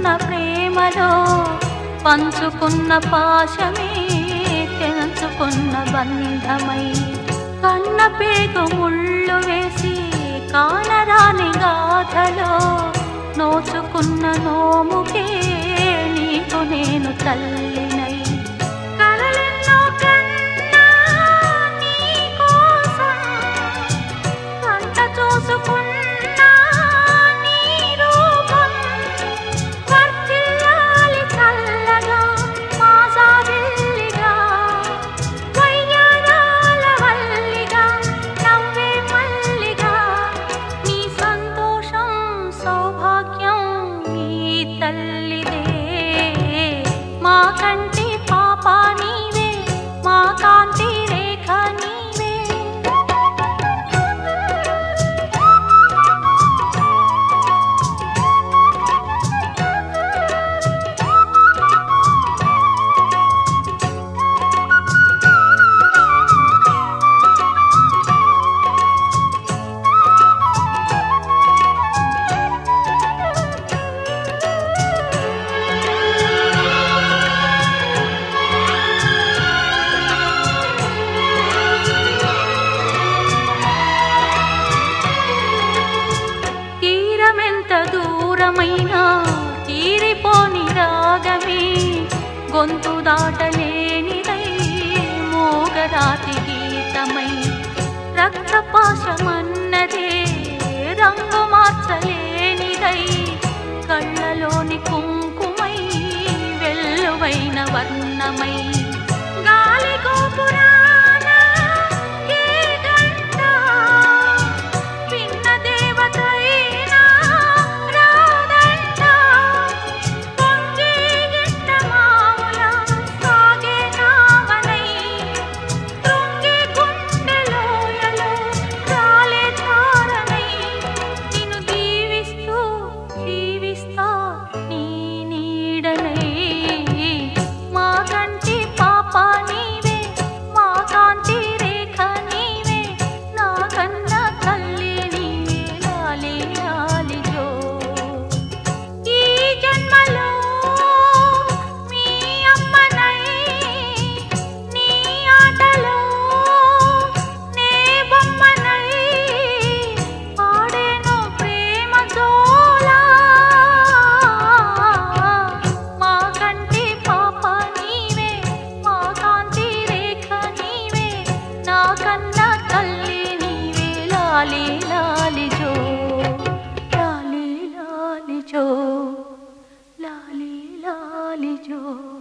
పంచుకున్న ప్రేమలో పంచుకున్న పాశమే తెంచుకున్న బంధమై కన్న పేగు ముళ్ళు వేసి కానరాని గాథలో నోచుకున్న నోముకే నీకు నేను తల్లినై కలలెన్నో కన్నా నీ కోసం కంట చూసుకున్నా నీ రూపం వర్ధిల్లాలి చల్లగా మా సాగిల్లిగా వయ్యారాల వల్లిగా నవ్వే మల్లిగా నీ సంతోషం సౌభాగ్యం నీ తల్లిదే మా కంటి పాప నీవే మా కాంతి రేఖ నీవే తీరమెంత దూరమైనా తీరిపోని రాగమే గొంతు దాటలేనిదై మోగరాతి గీతమై రక్తపాశమన్నదే రంగు మార్చలేనిదై కళ్ళలోని కుంకుమై వెల్లువైన వర్ణమై గాలి గోపురాన ఏ గంట విన్న దేవతైనా రాదంట పొంగే గిట్ట మావుల సాగే నావనై తృంగే గుండెలోయలో రాలే ధారణై నిన్ను దీవిస్తూ జీవిస్తా నీ నీడనై మా కంటి పాప నీవే మా కాంతి రేఖ నీవే నా కన్న తల్లి నీవే లాలి లాలి జో ఈ జన్మలో మీ అమ్మనై నీ ఆటలో నే బొమ్మనై పాడేను ప్రేమ జోలా మా కంటి పాప నీవే మా కాంతి రేఖ నీవే నా కన్న తల్లి నీవే లాలి లాలి జో లాలి లాలి జో లాలి లాలి జో